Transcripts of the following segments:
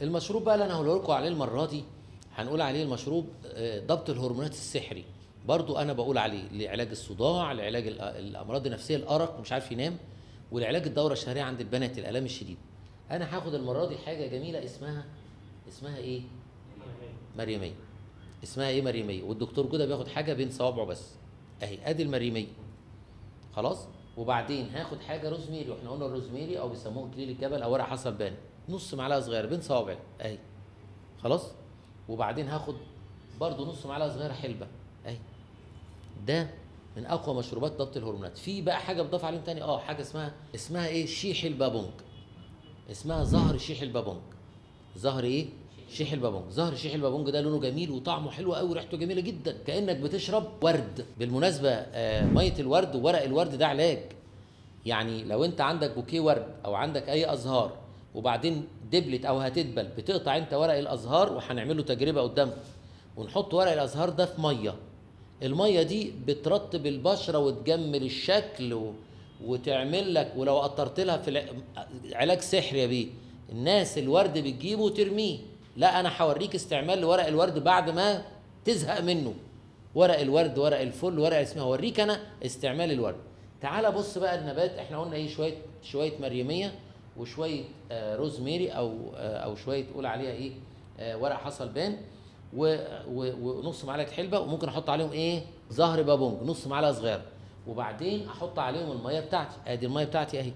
المشروب بقى اللي انا هقول لكم عليه المره دي هنقول عليه المشروب آه، ضبط الهرمونات السحري برضو انا بقول عليه لعلاج الصداع لعلاج الأ- الامراض النفسيه الارق مش عارف ينام ولعلاج الدوره الشهريه عند البنات الالام الشديد انا هاخد المره دي حاجه جميله اسمها اسمها ايه مريميه اسمها ايه مريميه والدكتور جوده بياخد حاجه بين صوابعه بس اهي ادي المريميه خلاص وبعدين هاخد حاجه روزميري واحنا قلنا الروزميري او بيسموه اكليل الجبل او ورق حصل بان نص معلقه صغيره بين صوابعي اهي خلاص وبعدين هاخد برضو نص معلقه صغيره حلبه اهي ده من اقوى مشروبات ضبط الهرمونات في بقى حاجه بتضاف عليهم تاني اه حاجه اسمها اسمها ايه شيح البابونج اسمها زهر شيح البابونج زهر ايه شيح البابونج زهر شيح البابونج ده لونه جميل وطعمه حلو قوي وريحته جميله جدا كانك بتشرب ورد بالمناسبه آه ميه الورد وورق الورد ده علاج يعني لو انت عندك بوكيه ورد او عندك اي ازهار وبعدين دبلت او هتدبل بتقطع انت ورق الازهار وهنعمل له تجربه قدامكم ونحط ورق الازهار ده في ميه الميه دي بترطب البشره وتجمل الشكل و... وتعمل لك ولو قطرت لها في الع... علاج سحري يا بيه الناس الورد بتجيبه وترميه لا انا هوريك استعمال لورق الورد بعد ما تزهق منه ورق الورد ورق الفل ورق اسمها هوريك انا استعمال الورد تعال بص بقى النبات احنا قلنا ايه شويه شويه مريميه وشويه آه روزميري او آه او شويه تقول عليها ايه آه ورق حصل بان و- و- ونص معلقه حلبه وممكن احط عليهم ايه زهر بابونج نص معلقه صغيره وبعدين احط عليهم الميه بتاعتي ادي الميه بتاعتي اهي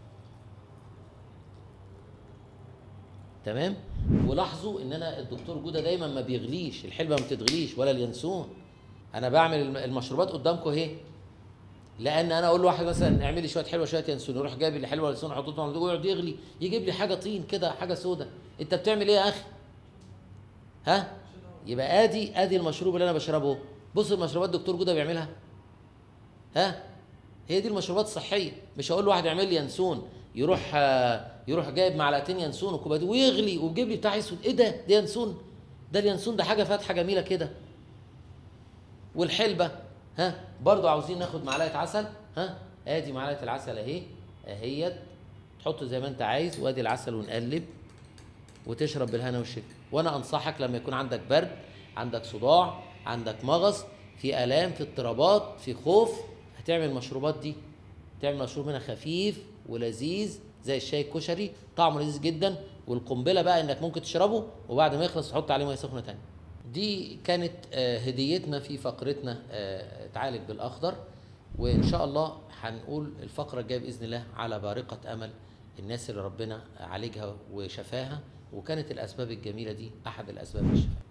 تمام ولاحظوا ان انا الدكتور جوده دايما ما بيغليش الحلبه ما بتتغليش ولا اليانسون انا بعمل الم- المشروبات قدامكم اهي لان انا اقول لواحد مثلا اعمل لي شويه حلوه شويه ينسون يروح جايب لي حلوه ينسون احطهم على ويقعد يغلي يجيب لي حاجه طين كده حاجه سودة انت بتعمل ايه يا اخي ها يبقى ادي ادي المشروب اللي انا بشربه بص المشروبات الدكتور جوده بيعملها ها هي دي المشروبات الصحيه مش هقول لواحد اعمل لي ينسون يروح آه، يروح جايب معلقتين ينسون وكوبايه ويغلي ويجيب لي بتاع اسود ايه ده ده ينسون ده اليانسون ده حاجه فاتحه جميله كده والحلبه ها برضو عاوزين ناخد معلقه عسل ها ادي معلقه العسل اهي اهيت تحط زي ما انت عايز وادي العسل ونقلب وتشرب بالهنا والشفا وانا انصحك لما يكون عندك برد عندك صداع عندك مغص في الام في اضطرابات في خوف هتعمل المشروبات دي تعمل مشروب منها خفيف ولذيذ زي الشاي الكشري طعمه لذيذ جدا والقنبله بقى انك ممكن تشربه وبعد ما يخلص تحط عليه ميه سخنه تانية دي كانت آه، هديتنا في فقرتنا آه، تعالج بالاخضر وان شاء الله هنقول الفقره الجايه باذن الله على بارقه امل الناس اللي ربنا عالجها وشفاها وكانت الاسباب الجميله دي احد الاسباب للشفاء